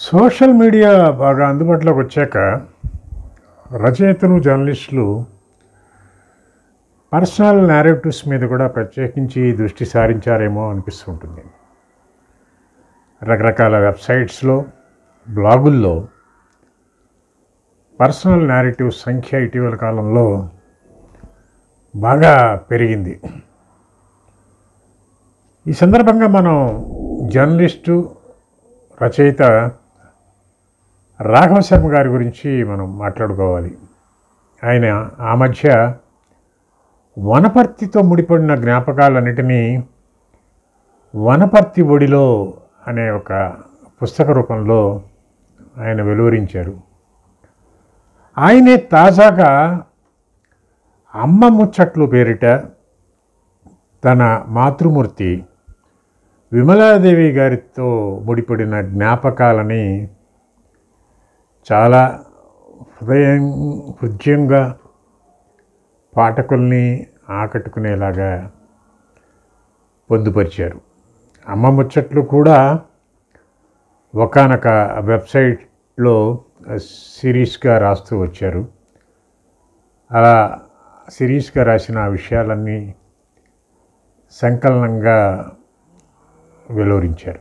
social media బాగా అందుబాటులోకి వచ్చాక రచయితలు జర్నలిస్టులు పర్సనల్ నేరేటివ్స్ మీద కూడా ప్రత్యేకించి దృష్టి సారించారేమో అనిపిస్తుంటుంది రకరకాల వెబ్సైట్స్లో బ్లాగుల్లో పర్సనల్ నేరేటివ్ సంఖ్య ఇటీవల కాలంలో బాగా పెరిగింది ఈ సందర్భంగా మనం జర్నలిస్టు రచయిత రాఘవ శర్మ గారి గురించి మనం మాట్లాడుకోవాలి ఆయన ఆ మధ్య వనపర్తితో ముడిపడిన జ్ఞాపకాలన్నిటినీ వనపర్తి ఒడిలో అనే ఒక పుస్తక రూపంలో ఆయన వెలువరించారు ఆయనే తాజాగా అమ్మ ముచ్చట్లు పేరిట తన మాతృమూర్తి విమలాదేవి గారితో ముడిపడిన జ్ఞాపకాలని చాలా హృదయం హృదయంగా పాఠకుల్ని ఆకట్టుకునేలాగా పొందుపరిచారు అమ్మ ముచ్చట్లు కూడా ఒకనొక వెబ్సైట్లో సిరీస్గా రాస్తూ వచ్చారు అలా సిరీస్గా రాసిన ఆ విషయాలన్నీ సంకలనంగా వెలువరించారు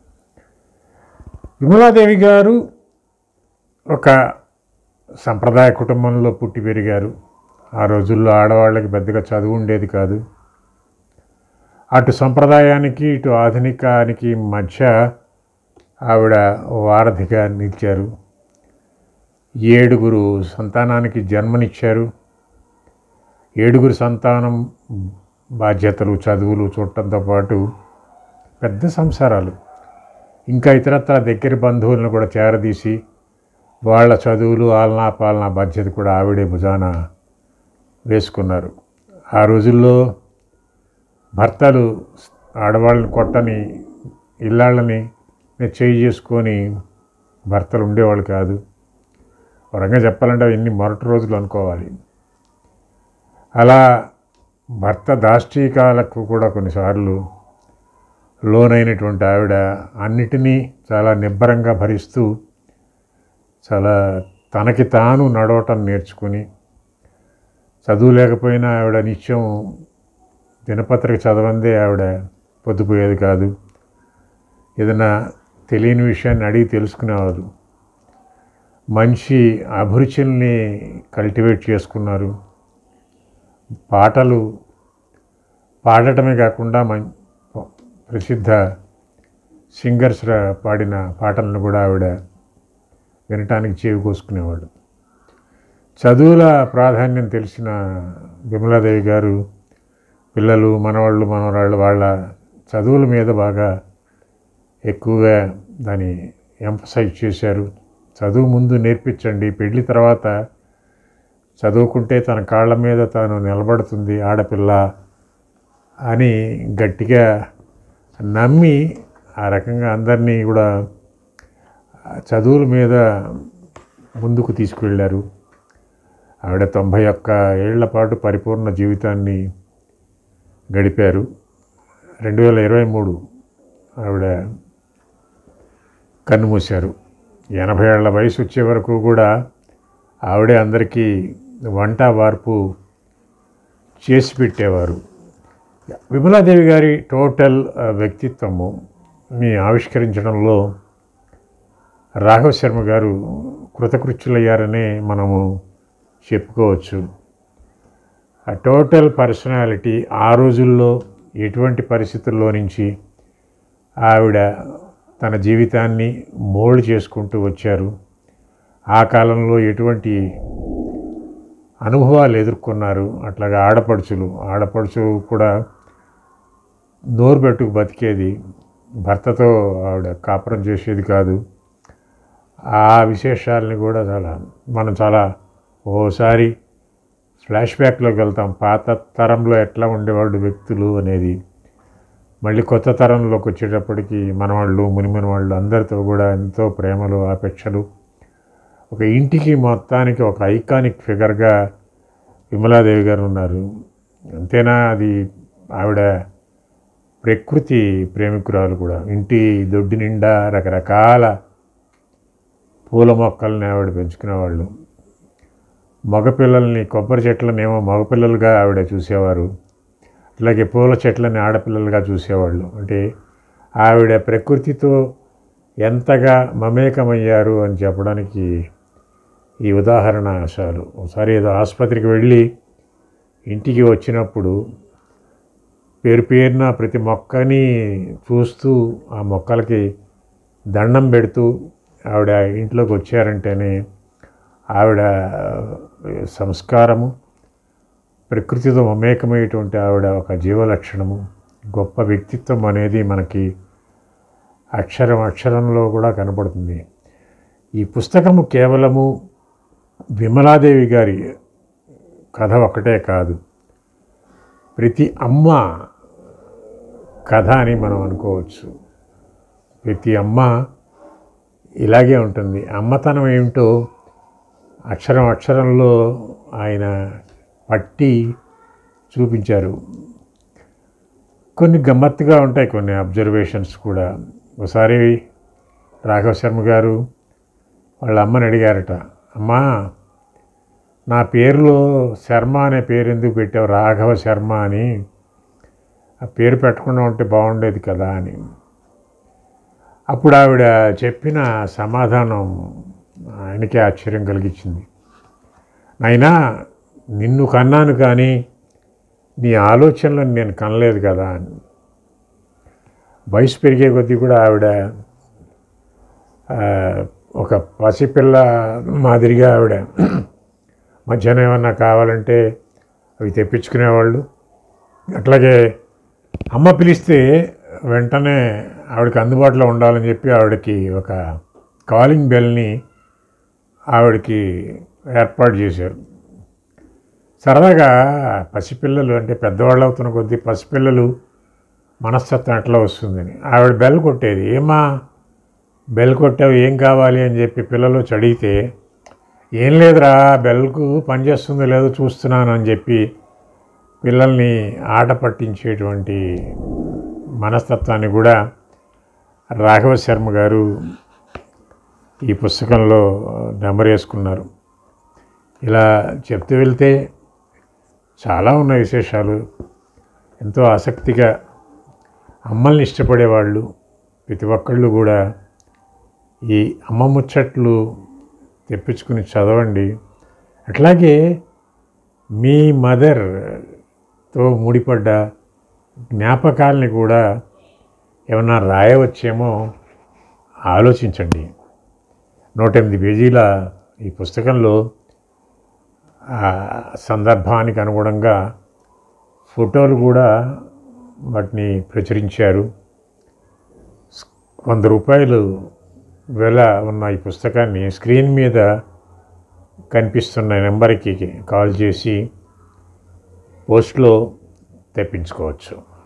విమలాదేవి గారు ఒక సంప్రదాయ కుటుంబంలో పుట్టి పెరిగారు ఆ రోజుల్లో ఆడవాళ్ళకి పెద్దగా చదువు ఉండేది కాదు అటు సంప్రదాయానికి ఇటు ఆధునికానికి మధ్య ఆవిడ వారధిగా నిలిచారు ఏడుగురు సంతానానికి జన్మనిచ్చారు ఏడుగురు సంతానం బాధ్యతలు చదువులు చూడటంతో పాటు పెద్ద సంసారాలు ఇంకా ఇతరత్ర దగ్గర బంధువులను కూడా చేరదీసి వాళ్ళ చదువులు ఆలనా పాలనా బాధ్యత కూడా ఆవిడే భుజాన వేసుకున్నారు ఆ రోజుల్లో భర్తలు ఆడవాళ్ళని కొట్టని ఇల్లాళ్ళని చేయి చేసుకొని భర్తలు ఉండేవాళ్ళు కాదు ఒక రకంగా చెప్పాలంటే అవి ఎన్ని మొరటి రోజులు అనుకోవాలి అలా భర్త దాష్టీకాలకు కూడా కొన్నిసార్లు లోనైనటువంటి ఆవిడ అన్నిటినీ చాలా నిబ్బరంగా భరిస్తూ చాలా తనకి తాను నడవటం నేర్చుకుని చదువు లేకపోయినా ఆవిడ నిత్యం దినపత్రిక చదవందే ఆవిడ పొద్దుపోయేది కాదు ఏదైనా తెలియని విషయాన్ని అడిగి తెలుసుకునేవారు మంచి అభిరుచుల్ని కల్టివేట్ చేసుకున్నారు పాటలు పాడటమే కాకుండా మం ప్రసిద్ధ సింగర్స్ పాడిన పాటలను కూడా ఆవిడ వినటానికి చేవి కోసుకునేవాడు చదువుల ప్రాధాన్యం తెలిసిన విమలాదేవి గారు పిల్లలు మనవాళ్ళు మనవరాళ్ళు వాళ్ళ చదువుల మీద బాగా ఎక్కువగా దాన్ని ఎంఫసైజ్ చేశారు చదువు ముందు నేర్పించండి పెళ్లి తర్వాత చదువుకుంటే తన కాళ్ళ మీద తాను నిలబడుతుంది ఆడపిల్ల అని గట్టిగా నమ్మి ఆ రకంగా అందరినీ కూడా చదువుల మీద ముందుకు తీసుకువెళ్ళారు ఆవిడ తొంభై ఒక్క ఏళ్ల పాటు పరిపూర్ణ జీవితాన్ని గడిపారు రెండు వేల ఇరవై మూడు ఆవిడ కన్నుమూశారు ఎనభై ఏళ్ల వయసు వచ్చే వరకు కూడా ఆవిడే అందరికీ వంట వార్పు చేసి పెట్టేవారు విమలాదేవి గారి టోటల్ వ్యక్తిత్వము మీ ఆవిష్కరించడంలో రాఘవ శర్మ గారు కృతకృత్యులయ్యారనే మనము చెప్పుకోవచ్చు ఆ టోటల్ పర్సనాలిటీ ఆ రోజుల్లో ఎటువంటి పరిస్థితుల్లో నుంచి ఆవిడ తన జీవితాన్ని మోల్డ్ చేసుకుంటూ వచ్చారు ఆ కాలంలో ఎటువంటి అనుభవాలు ఎదుర్కొన్నారు అట్లాగా ఆడపడుచులు ఆడపడుచు కూడా నోరు పెట్టుకు బతికేది భర్తతో ఆవిడ కాపురం చేసేది కాదు ఆ విశేషాలని కూడా చాలా మనం చాలా ఓసారి ఫ్లాష్ బ్యాక్లోకి వెళ్తాం పాత తరంలో ఎట్లా ఉండేవాళ్ళు వ్యక్తులు అనేది మళ్ళీ కొత్త తరంలోకి వచ్చేటప్పటికి మనవాళ్ళు మునిమన వాళ్ళు అందరితో కూడా ఎంతో ప్రేమలు ఆపేక్షలు ఒక ఇంటికి మొత్తానికి ఒక ఐకానిక్ ఫిగర్గా విమలాదేవి గారు ఉన్నారు అంతేనా అది ఆవిడ ప్రకృతి ప్రేమికురాలు కూడా ఇంటి దొడ్డి నిండా రకరకాల పూల మొక్కల్ని ఆవిడ పెంచుకునేవాళ్ళు మగపిల్లల్ని కొబ్బరి చెట్లనేమో మగపిల్లలుగా ఆవిడ చూసేవారు అట్లాగే పూల చెట్లని ఆడపిల్లలుగా చూసేవాళ్ళు అంటే ఆవిడ ప్రకృతితో ఎంతగా మమేకమయ్యారు అని చెప్పడానికి ఈ ఉదాహరణ చాలు ఒకసారి ఏదో ఆసుపత్రికి వెళ్ళి ఇంటికి వచ్చినప్పుడు పేరు పేరున ప్రతి మొక్కని చూస్తూ ఆ మొక్కలకి దండం పెడుతూ ఆవిడ ఇంట్లోకి వచ్చారంటేనే ఆవిడ సంస్కారము ప్రకృతితో మమేకమయ్యేటువంటి ఆవిడ ఒక జీవలక్షణము గొప్ప వ్యక్తిత్వం అనేది మనకి అక్షరం అక్షరంలో కూడా కనపడుతుంది ఈ పుస్తకము కేవలము విమలాదేవి గారి కథ ఒకటే కాదు ప్రతి అమ్మ కథ అని మనం అనుకోవచ్చు ప్రతి అమ్మ ఇలాగే ఉంటుంది అమ్మతనం ఏమిటో అక్షరం అక్షరంలో ఆయన పట్టి చూపించారు కొన్ని గమ్మత్తుగా ఉంటాయి కొన్ని అబ్జర్వేషన్స్ కూడా ఒకసారి రాఘవ శర్మ గారు వాళ్ళ అమ్మని అడిగారట అమ్మా నా పేరులో శర్మ అనే పేరు ఎందుకు పెట్టావు రాఘవ శర్మ అని ఆ పేరు పెట్టకుండా ఉంటే బాగుండేది కదా అని అప్పుడు ఆవిడ చెప్పిన సమాధానం ఆయనకే ఆశ్చర్యం కలిగించింది నాయనా నిన్ను కన్నాను కానీ నీ ఆలోచనలను నేను కనలేదు కదా అని వయసు పెరిగే కొద్దీ కూడా ఆవిడ ఆ, ఒక పసిపిల్ల మాదిరిగా ఆవిడ మధ్యాహ్నం ఏమన్నా కావాలంటే అవి తెప్పించుకునేవాళ్ళు అట్లాగే అమ్మ పిలిస్తే వెంటనే ఆవిడకి అందుబాటులో ఉండాలని చెప్పి ఆవిడకి ఒక కాలింగ్ బెల్ని ఆవిడకి ఏర్పాటు చేశారు సరదాగా పసిపిల్లలు అంటే పెద్దవాళ్ళు అవుతున్న కొద్దీ పసిపిల్లలు మనస్తత్వం ఎట్లా వస్తుందని ఆవిడ బెల్ కొట్టేది ఏమా బెల్ కొట్టావు ఏం కావాలి అని చెప్పి పిల్లలు వచ్చి అడిగితే ఏం లేదురా బెల్కు పనిచేస్తుందో లేదో చూస్తున్నాను అని చెప్పి పిల్లల్ని ఆట పట్టించేటువంటి మనస్తత్వాన్ని కూడా రాఘవ శర్మ గారు ఈ పుస్తకంలో నెమరేసుకున్నారు ఇలా చెప్తూ వెళ్తే చాలా ఉన్న విశేషాలు ఎంతో ఆసక్తిగా అమ్మల్ని ఇష్టపడేవాళ్ళు ప్రతి ఒక్కళ్ళు కూడా ఈ అమ్మ ముచ్చట్లు తెప్పించుకుని చదవండి అట్లాగే మీ మదర్తో ముడిపడ్డ జ్ఞాపకాలని కూడా ఏమన్నా రాయవచ్చేమో ఆలోచించండి నూట ఎనిమిది పేజీల ఈ పుస్తకంలో ఆ సందర్భానికి అనుగుణంగా ఫోటోలు కూడా వాటిని ప్రచురించారు వంద రూపాయలు వెల ఉన్న ఈ పుస్తకాన్ని స్క్రీన్ మీద కనిపిస్తున్న నెంబర్కి కాల్ చేసి పోస్ట్లో తెప్పించుకోవచ్చు